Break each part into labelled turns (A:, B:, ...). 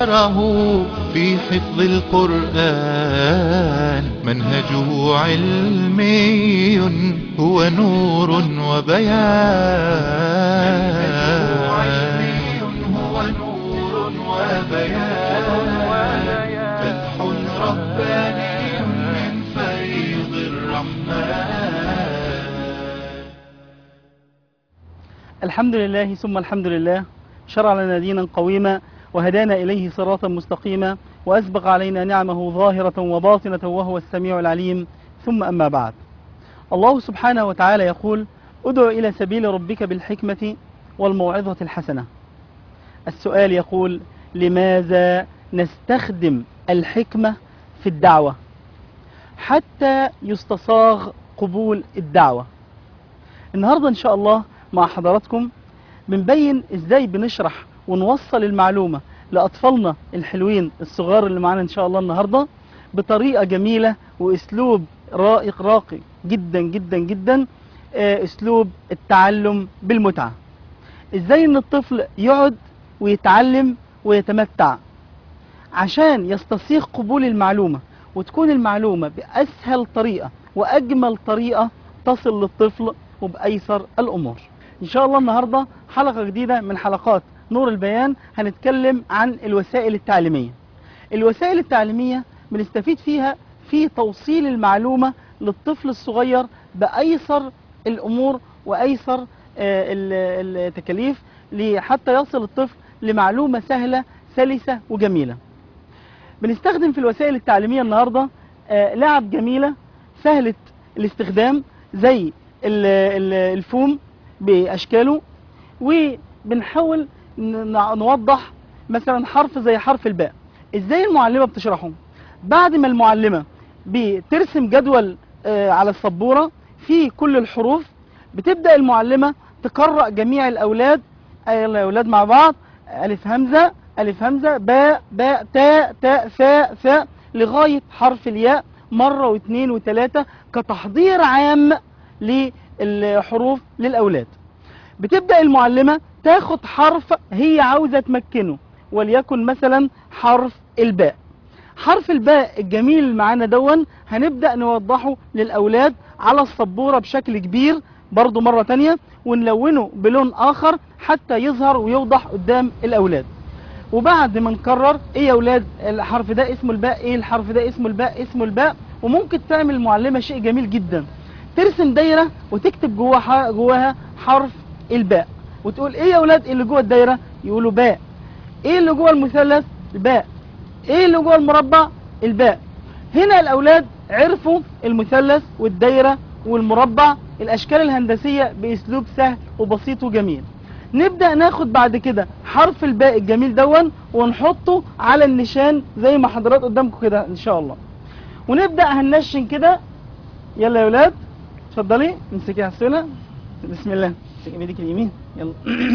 A: ره في حفظ القرآن منهجه علمي هو نور وبيان هو نور وبيان فتح رباني من فيض الرحمن
B: الحمد لله ثم الحمد لله شرع لنا دينا قويما وهدانا إليه صراطا مستقيما وأسبغ علينا نعمه ظاهرة وباطنة وهو السميع العليم ثم أما بعد الله سبحانه وتعالى يقول ادع إلى سبيل ربك بالحكمة والموعظة الحسنة السؤال يقول لماذا نستخدم الحكمة في الدعوة حتى يستصاغ قبول الدعوة النهاردة إن شاء الله مع حضراتكم بنبين إزاي بنشرح ونوصل المعلومة لأطفالنا الحلوين الصغار اللي معانا إن شاء الله النهاردة بطريقة جميلة وأسلوب رائق راقي جدا جدا جدا آه، أسلوب التعلم بالمتعة إزاي إن الطفل يقعد ويتعلم ويتمتع عشان يستسيغ قبول المعلومة وتكون المعلومة بأسهل طريقة وأجمل طريقة تصل للطفل وبأيسر الأمور إن شاء الله النهاردة حلقة جديدة من حلقات نور البيان هنتكلم عن الوسائل التعليمية الوسائل التعليمية بنستفيد فيها في توصيل المعلومة للطفل الصغير بأيسر الأمور وأيسر آه، ال- التكاليف حتى يصل الطفل لمعلومة سهلة سلسة وجميلة بنستخدم في الوسائل التعليمية النهاردة آه، لعب جميلة سهلة الاستخدام زي ال- ال- الفوم بأشكاله وبنحاول ن- نوضح مثلا حرف زي حرف الباء ازاي المعلمة بتشرحه بعد ما المعلمة بترسم جدول آه، على السبورة في كل الحروف بتبدأ المعلمة تقرأ جميع الأولاد آه، الأولاد مع بعض ألف همزة ألف همزة باء باء تاء تاء ثاء ثاء لغاية حرف الياء مرة واثنين وثلاثة كتحضير عام للحروف للأولاد بتبدأ المعلمة تاخد حرف هي عاوزة تمكنه وليكن مثلا حرف الباء حرف الباء الجميل اللي معانا دون هنبدأ نوضحه للأولاد على السبورة بشكل كبير برضو مرة تانية ونلونه بلون آخر حتى يظهر ويوضح قدام الأولاد وبعد ما نكرر ايه يا اولاد الحرف ده اسمه الباء ايه الحرف ده اسمه الباء اسمه الباء وممكن تعمل المعلمة شيء جميل جدا ترسم دايرة وتكتب جواها جواها حرف الباء وتقول ايه يا اولاد اللي جوه الدايرة يقولوا باء ايه اللي جوه المثلث الباء ايه اللي جوه المربع الباء هنا الاولاد عرفوا المثلث والدايرة والمربع الاشكال الهندسية باسلوب سهل وبسيط وجميل نبدأ ناخد بعد كده حرف الباء الجميل دون ونحطه على النشان زي ما حضرات قدامكم كده ان شاء الله ونبدأ هننشن كده يلا يا ولاد اتفضلي امسكي على السؤال بسم الله امسكي بايدك اليمين يلا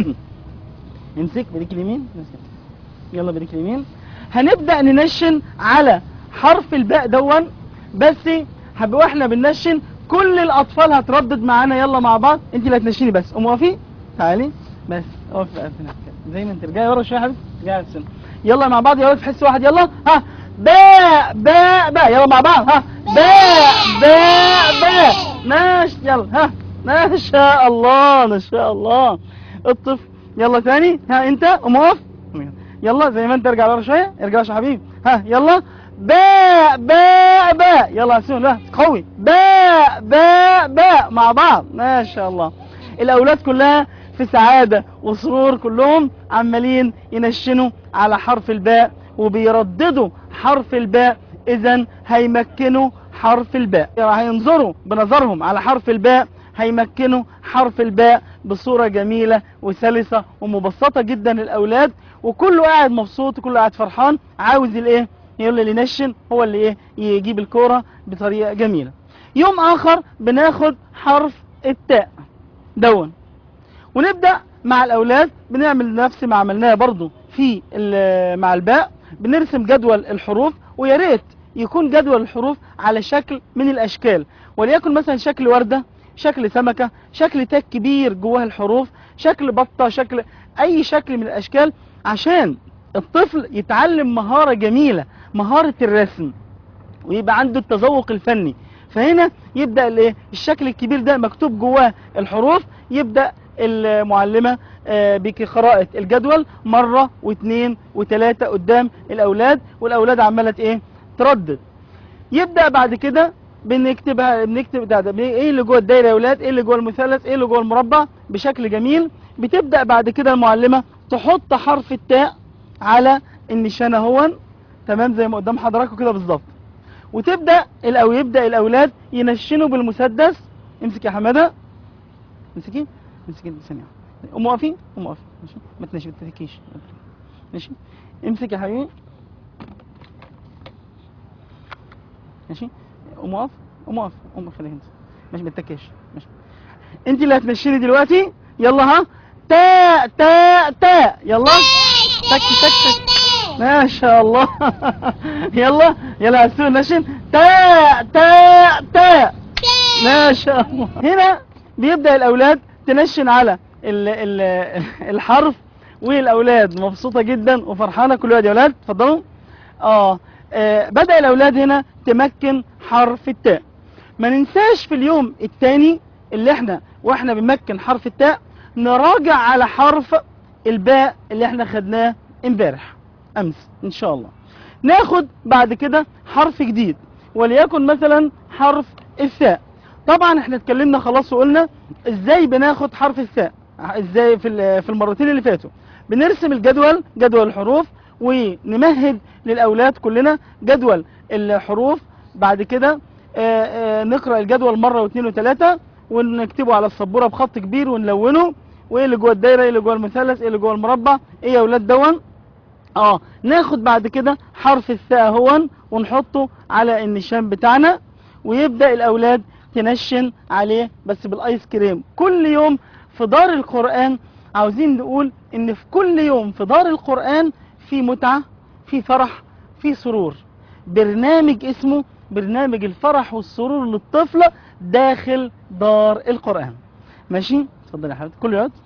B: امسك بايدك اليمين يلا بايدك اليمين هنبدأ ننشن على حرف الباء دون بس هب- واحنا بننشن كل الاطفال هتردد معانا يلا مع بعض انت اللي هتنشني بس قوم وقفي تعالي بس اقف بقى هنا كده. زي ما انت رجعي ورا شويه يا حبيبتي رجعي على السن يلا مع بعض يا ولد في حس واحد يلا ها باء باء باء يلا مع بعض ها باء باء باء ماشي يلا ها ما شاء الله ما شاء الله الطفل يلا ثاني ها انت قوم اقف يلا زي ما انت ارجع ورا شويه ارجع يا حبيبي ها يلا باء باء باء يلا يا سون لا قوي باء باء باء مع بعض ما شاء الله الاولاد كلها في سعادة وسرور كلهم عمالين ينشنوا على حرف الباء وبيرددوا حرف الباء اذا هيمكنوا حرف الباء هينظروا بنظرهم على حرف الباء هيمكنوا حرف الباء بصورة جميلة وسلسة ومبسطة جدا للأولاد وكله قاعد مبسوط وكله قاعد فرحان عاوز الايه يقول اللي ينشن هو اللي ايه يجيب الكورة بطريقة جميلة يوم اخر بناخد حرف التاء دون ونبدأ مع الأولاد بنعمل نفس ما عملناه برضو في ال- مع الباء بنرسم جدول الحروف ويا ريت يكون جدول الحروف على شكل من الأشكال وليكن مثلا شكل وردة شكل سمكة شكل تاج كبير جواها الحروف شكل بطة شكل أي شكل من الأشكال عشان الطفل يتعلم مهارة جميلة مهارة الرسم ويبقى عنده التذوق الفني فهنا يبدأ الايه الشكل الكبير ده مكتوب جواه الحروف يبدأ المعلمة آه، بقراءة الجدول مرة واثنين وثلاثة قدام الأولاد والأولاد عمالة ايه تردد يبدأ بعد كده بنكتبها بنكتب ده, ده ايه اللي جوه الدايره يا اولاد ايه اللي جوه المثلث ايه اللي جوه المربع بشكل جميل بتبدا بعد كده المعلمه تحط حرف التاء على النشان اهون تمام زي ما قدام حضراتكم كده بالظبط وتبدا ال- او يبدا الاولاد ينشنوا بالمسدس امسك يا حماده امسكي امسكي ثانيه واحدة. قوم اقفي قوم اقفي ماشي ما تنشي ما تتكيش ماشي امسك يا حبيبي ماشي قوم اقف قوم اقف قوم خليك انت ماشي ما تتكيش ماشي انت اللي هتنشيني دلوقتي يلا ها تاء تاء تاء يلا تك تك تك ما شاء الله يلا يلا عسول نشن تاء تاء تاء ما شاء الله هنا بيبدأ الأولاد تنشن على ال ال الحرف والأولاد مبسوطة جدا وفرحانة كل واحد يا أولاد اتفضلوا آه. آه بدأ الأولاد هنا تمكن حرف التاء ما ننساش في اليوم الثاني اللي احنا واحنا بنمكن حرف التاء نراجع على حرف الباء اللي احنا خدناه امبارح امس ان شاء الله ناخد بعد كده حرف جديد وليكن مثلا حرف الثاء طبعا احنا اتكلمنا خلاص وقلنا ازاي بناخد حرف الثاء ازاي في ال- في المرتين اللي فاتوا بنرسم الجدول جدول الحروف ونمهد للاولاد كلنا جدول الحروف بعد كده آه، آه، نقرا الجدول مره واثنين وثلاثه ونكتبه على السبوره بخط كبير ونلونه وايه اللي جوه الدايره ايه اللي جوه المثلث ايه اللي جوه المربع ايه يا اولاد دون اه ناخد بعد كده حرف الثاء هون ونحطه على النشان بتاعنا ويبدأ الأولاد تنشن عليه بس بالآيس كريم كل يوم في دار القرآن عاوزين نقول إن في كل يوم في دار القرآن في متعة في فرح في سرور برنامج اسمه برنامج الفرح والسرور للطفل داخل دار القرآن ماشي اتفضل يا حبيبتي كل يقعد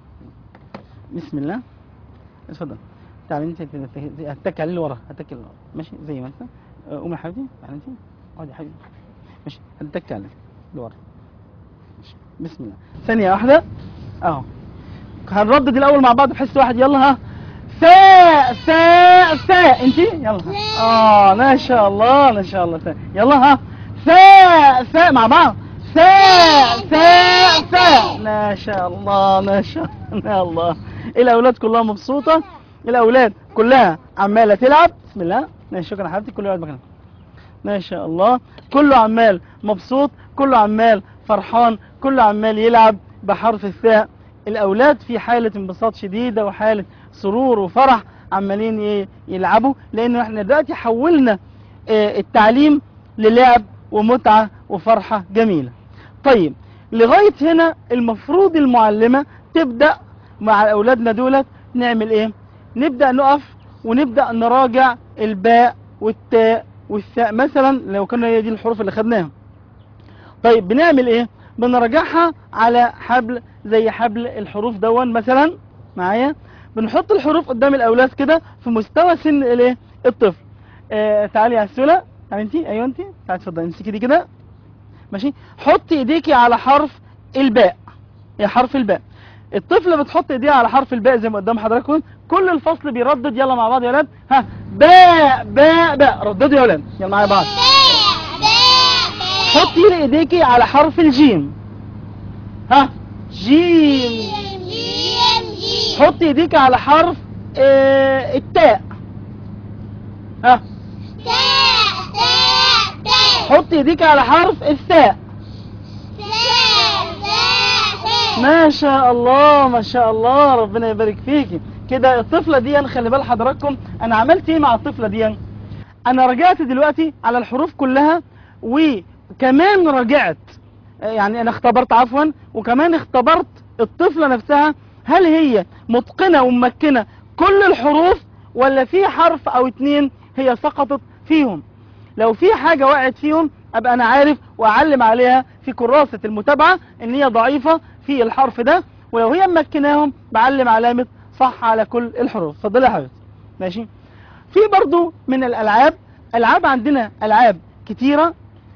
B: بسم الله اتفضل تعالي انت هتك عليه لورا هتك لورا ماشي زي ما انت اه، قومي يا حبيبتي تعالي انت اقعدي يا حبيبتي ماشي هتك عليه لورا ماشي بسم الله ثانية واحدة اهو هنردد الاول مع بعض بحس واحد يلا ها ثاء ثاء ثاء انت يلا ها. اه ما شاء الله ما شاء الله ثاء يلا ها ثاء ثاء مع بعض ثاء ثاء ثاء ما شاء الله ما شاء ما الله الاولاد كلها مبسوطه الاولاد كلها عماله تلعب بسم الله ماشي شكرا يا حبيبتي كله يقعد مكانه ما شاء الله كله عمال مبسوط كله عمال فرحان كله عمال يلعب بحرف الثاء الاولاد في حاله انبساط شديده وحاله سرور وفرح عمالين ي- يلعبوا لان احنا دلوقتي حولنا آه، التعليم للعب ومتعه وفرحه جميله طيب لغايه هنا المفروض المعلمه تبدا مع اولادنا دولت نعمل ايه نبدا نقف ونبدا نراجع الباء والتاء والثاء مثلا لو كنا هي دي الحروف اللي خدناها طيب بنعمل ايه بنراجعها على حبل زي حبل الحروف دون مثلا معايا بنحط الحروف قدام الاولاد كده في مستوى سن الايه الطفل آه تعالي يا سولا تعالي انتي ايوه انتي تعالي اتفضلي امسكي دي كده ماشي حطي ايديكي على حرف الباء هي حرف الباء الطفل بتحط ايديها على حرف الباء زي ما قدام حضراتكم كل الفصل بيردد يلا مع بعض يا ولاد ها باء باء باء رددوا يا ولاد يلا معايا بعض حطي ايديكي على حرف الجيم ها جيم حطي ايديك على حرف آه التاء ها حطي ايديك على حرف الثاء ما شاء الله ما شاء الله ربنا يبارك فيكي كده الطفلة دي خلي بال حضراتكم انا عملت ايه مع الطفلة دي انا رجعت دلوقتي على الحروف كلها وكمان رجعت يعني انا اختبرت عفوا وكمان اختبرت الطفلة نفسها هل هي متقنة وممكنة كل الحروف ولا في حرف او اتنين هي سقطت فيهم لو في حاجة وقعت فيهم ابقى انا عارف واعلم عليها في كراسة المتابعة ان هي ضعيفة في الحرف ده ولو هي ممكناهم بعلم علامة صح على كل الحروف اتفضلي يا حبيبتي ماشي في برضو من الالعاب العاب عندنا العاب كتيره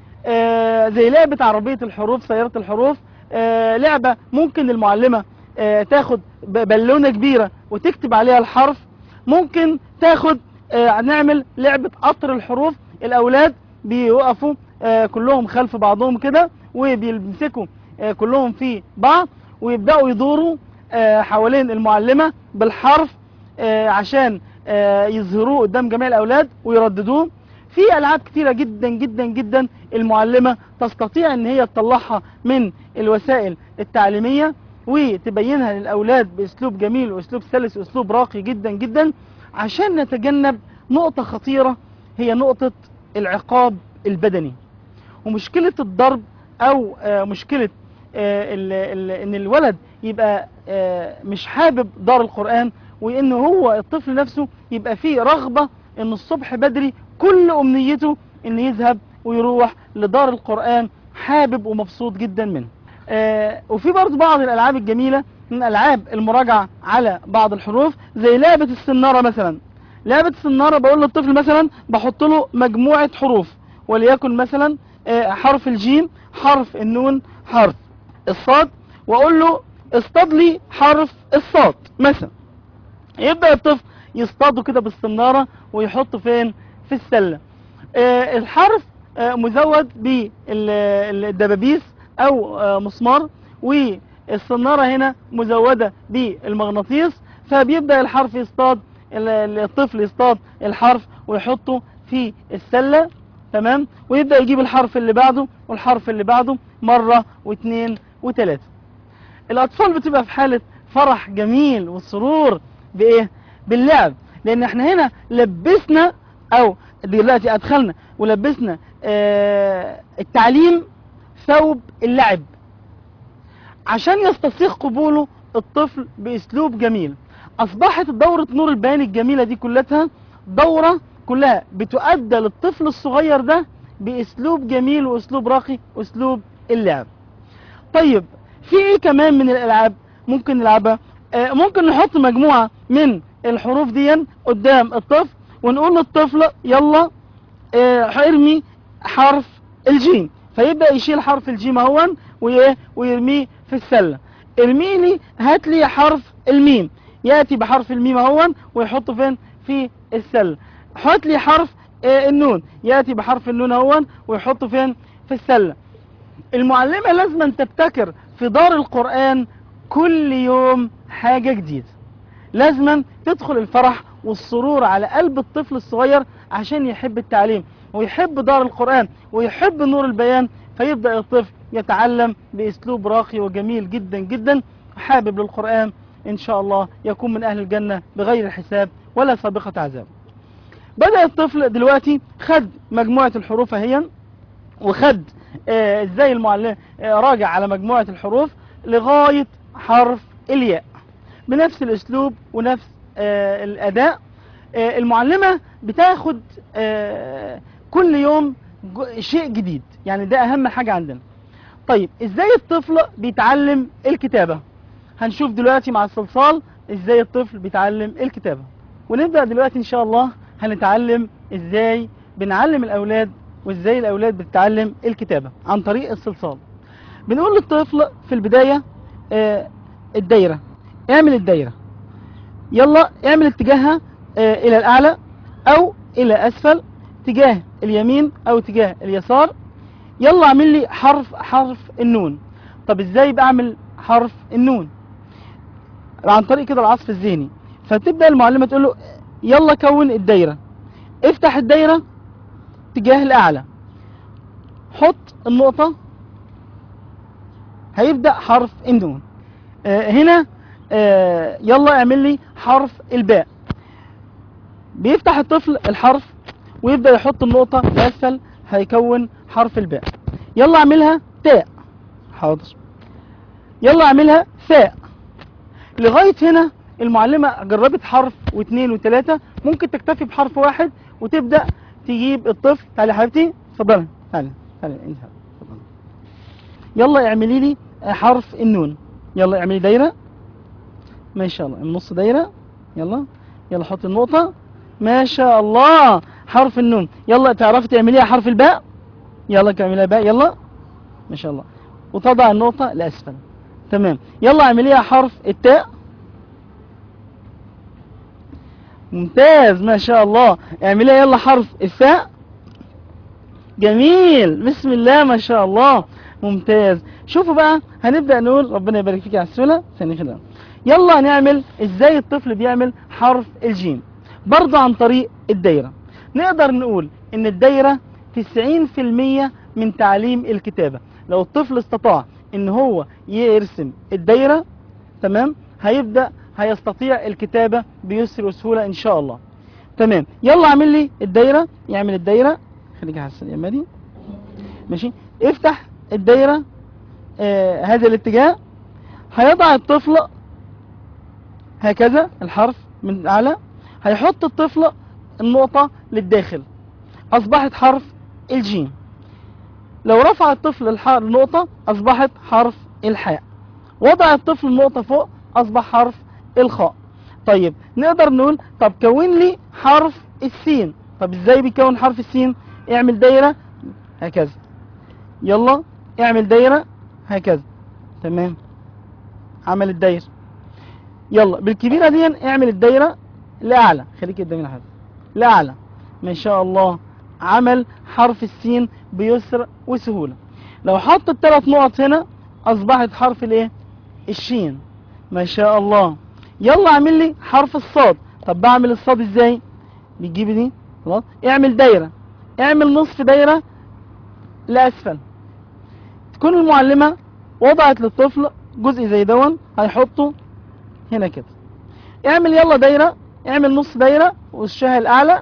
B: آه زي لعبه عربيه الحروف سياره الحروف آه لعبه ممكن المعلمه آه تاخد ب- بالونه كبيره وتكتب عليها الحرف ممكن تاخد آه نعمل لعبه قطر الحروف الاولاد بيوقفوا آه كلهم خلف بعضهم كده وبيمسكوا آه كلهم في بعض ويبداوا يدوروا آه حوالين المعلمه بالحرف آه عشان آه يظهروه قدام جميع الاولاد ويرددوه في العاب كتيره جدا جدا جدا المعلمه تستطيع ان هي تطلعها من الوسائل التعليميه وتبينها للاولاد باسلوب جميل واسلوب سلس واسلوب راقي جدا جدا عشان نتجنب نقطه خطيره هي نقطه العقاب البدني ومشكله الضرب او آه، مشكله آه، ال- ال- ان الولد يبقى آه، مش حابب دار القرآن وان هو الطفل نفسه يبقى فيه رغبة ان الصبح بدري كل امنيته ان يذهب ويروح لدار القرآن حابب ومبسوط جدا منه آه، وفي برضه بعض الالعاب الجميلة من العاب المراجعة على بعض الحروف زي لعبة السنارة مثلا لعبة السنارة بقول للطفل مثلا بحط له مجموعة حروف وليكن مثلا آه، حرف الجيم حرف النون حرف الصاد واقول له اصطاد لي حرف الصاد مثلا يبدأ الطفل يصطاده كده بالسنارة ويحطه فين في السلة آه، الحرف آه، مزود بالدبابيس او آه، مسمار والسنارة هنا مزودة بالمغناطيس فبيبدأ الحرف يصطاد ال- ال- الطفل يصطاد الحرف ويحطه في السلة تمام ويبدأ يجيب الحرف اللي بعده والحرف اللي بعده مرة واثنين وثلاثة الأطفال بتبقى في حالة فرح جميل وسرور بإيه؟ باللعب لأن احنا هنا لبسنا أو دلوقتي أدخلنا ولبسنا آه التعليم ثوب اللعب عشان يستسيغ قبوله الطفل باسلوب جميل اصبحت دورة نور البيان الجميلة دي كلها دورة كلها بتؤدى للطفل الصغير ده باسلوب جميل واسلوب راقي واسلوب اللعب طيب في ايه كمان من الالعاب ممكن نلعبها آه ممكن نحط مجموعة من الحروف دي قدام الطفل ونقول للطفل يلا آه ارمي حرف الجيم فيبدأ يشيل حرف الجيم اهون وايه ويرميه في السلة ارمي لي هات لي حرف الميم ياتي بحرف الميم اهون ويحطه فين في السلة حط لي حرف آه النون ياتي بحرف النون اهون ويحطه فين في السلة المعلمة لازم أن تبتكر في دار القرآن كل يوم حاجة جديدة لازم تدخل الفرح والسرور على قلب الطفل الصغير عشان يحب التعليم ويحب دار القرآن ويحب نور البيان فيبدأ الطفل يتعلم بأسلوب راقي وجميل جدا جدا حابب للقرآن إن شاء الله يكون من أهل الجنة بغير حساب ولا سابقة عذاب بدأ الطفل دلوقتي خد مجموعة الحروف اهي وخد آه، ازاي المعلم آه، راجع على مجموعة الحروف لغاية حرف الياء بنفس الاسلوب ونفس آه، الاداء آه، المعلمة بتاخد آه، كل يوم جو- شيء جديد يعني ده اهم حاجة عندنا طيب ازاي الطفل بيتعلم الكتابة هنشوف دلوقتي مع الصلصال ازاي الطفل بيتعلم الكتابة ونبدأ دلوقتي ان شاء الله هنتعلم ازاي بنعلم الاولاد وازاي الاولاد بتتعلم الكتابة عن طريق الصلصال بنقول للطفل في البداية آه، الدايرة اعمل الدايرة يلا اعمل اتجاهها آه، الى الاعلى او الى اسفل تجاه اليمين او تجاه اليسار يلا اعمل لي حرف حرف النون طب ازاي بعمل حرف النون عن طريق كده العصف الذهني فتبدا المعلمه تقول له يلا كون الدايره افتح الدايره تجاه الاعلى حط النقطه هيبدا حرف النون آه هنا آه يلا اعمل لي حرف الباء بيفتح الطفل الحرف ويبدا يحط النقطه لاسفل هيكون حرف الباء يلا اعملها تاء حاضر يلا اعملها ثاء لغاية هنا المعلمة جربت حرف واثنين وثلاثة ممكن تكتفي بحرف واحد وتبدأ تجيب الطفل تعالي يا حبيبتي اتفضلي تعالي تعالي انت اتفضلي يلا اعملي لي حرف النون يلا اعملي دايرة ما شاء الله النص دايرة يلا يلا حطي النقطة ما شاء الله حرف النون يلا تعرفي تعمليها حرف الباء يلا تعمليها باء يلا ما شاء الله وتضع النقطة لأسفل تمام يلا اعمليها حرف التاء ممتاز ما شاء الله اعمليها يلا حرف الثاء جميل بسم الله ما شاء الله ممتاز شوفوا بقى هنبدأ نقول ربنا يبارك فيك على السهولة ثاني كده يلا نعمل ازاي الطفل بيعمل حرف الجيم برضه عن طريق الدايرة نقدر نقول ان الدايرة 90% من تعليم الكتابة لو الطفل استطاع ان هو يرسم الدايرة تمام هيبدأ هيستطيع الكتابة بيسر وسهولة ان شاء الله تمام يلا اعمل لي الدايرة يعمل الدايرة خليك على السلامة دي ماشي افتح الدايرة آه هذا الاتجاه هيضع الطفل هكذا الحرف من الأعلى هيحط الطفل النقطة للداخل أصبحت حرف الجيم لو رفع الطفل الح- النقطة أصبحت حرف الحاء وضع الطفل النقطة فوق أصبح حرف الخاء طيب نقدر نقول طب كون لي حرف السين طب ازاي بيكون حرف السين اعمل دايرة هكذا يلا اعمل دايرة هكذا تمام عمل الدايرة يلا بالكبيرة دي اعمل الدايرة لأعلى خليك قدامي لحد لأعلى ما شاء الله عمل حرف السين بيسر وسهولة لو حط الثلاث نقط هنا أصبحت حرف الايه الشين ما شاء الله يلا اعمل لي حرف الصاد طب بعمل الصاد ازاي بتجيبي دي خلاص اعمل دايرة اعمل نصف دايرة لأسفل تكون المعلمة وضعت للطفل جزء زي دون هيحطه هنا كده اعمل يلا دايرة اعمل نص دايرة وشها الأعلى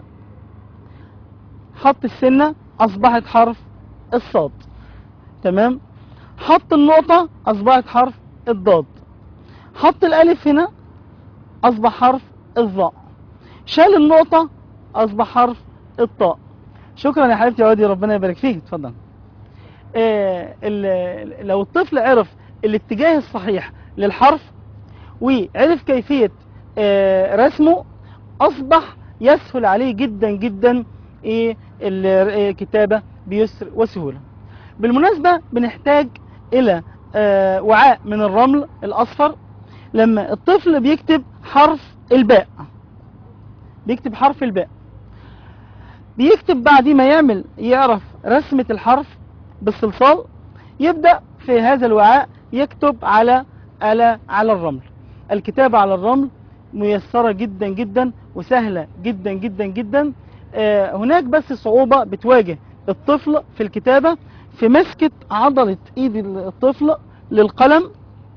B: حط السنة أصبحت حرف الصاد تمام حط النقطة أصبحت حرف الضاد حط الألف هنا أصبح حرف الظاء شال النقطة أصبح حرف الطاء شكرا يا حبيبتي يا وادي ربنا يبارك فيك اتفضل آه ال- لو الطفل عرف الاتجاه الصحيح للحرف وعرف كيفية آه، رسمه أصبح يسهل عليه جدا جدا إيه ال- الكتابة بيسر وسهولة بالمناسبة بنحتاج إلى آه، وعاء من الرمل الأصفر لما الطفل بيكتب حرف الباء بيكتب حرف الباء بيكتب بعد ما يعمل يعرف رسمة الحرف بالصلصال يبدأ في هذا الوعاء يكتب على على على الرمل الكتابة على الرمل ميسرة جدا جدا وسهلة جدا جدا جدا آه، هناك بس صعوبة بتواجه الطفل في الكتابة في مسكة عضلة ايد الطفل للقلم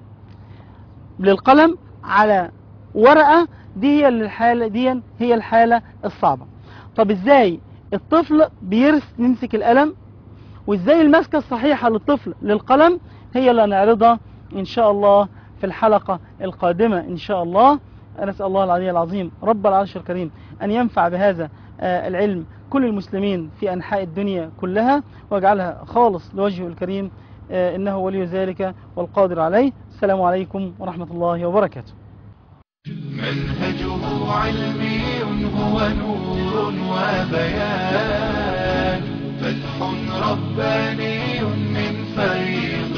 B: للقلم على ورقة دي هي الحالة دي هي الحالة الصعبة طب ازاي الطفل بيرس يمسك القلم وازاي المسكة الصحيحة للطفل للقلم هي اللي هنعرضها ان شاء الله في الحلقة القادمة ان شاء الله نسأل الله العلي العظيم رب العرش الكريم ان ينفع بهذا آه، العلم كل المسلمين في انحاء الدنيا كلها واجعلها خالص لوجهه الكريم آه، انه ولي ذلك والقادر عليه السلام عليكم ورحمة الله وبركاته
A: منهجه علمي هو نور وبيان فتح رباني من فيض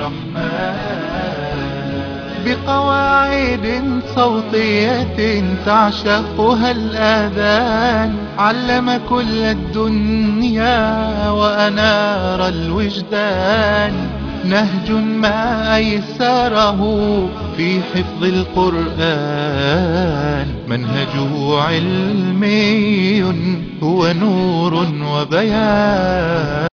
A: الرحمن بقواعد صوتية تعشقها الآذان علم كل الدنيا وأنار الوجدان نهج ما أيسره في حفظ القرآن منهجه علمي هو نور وبيان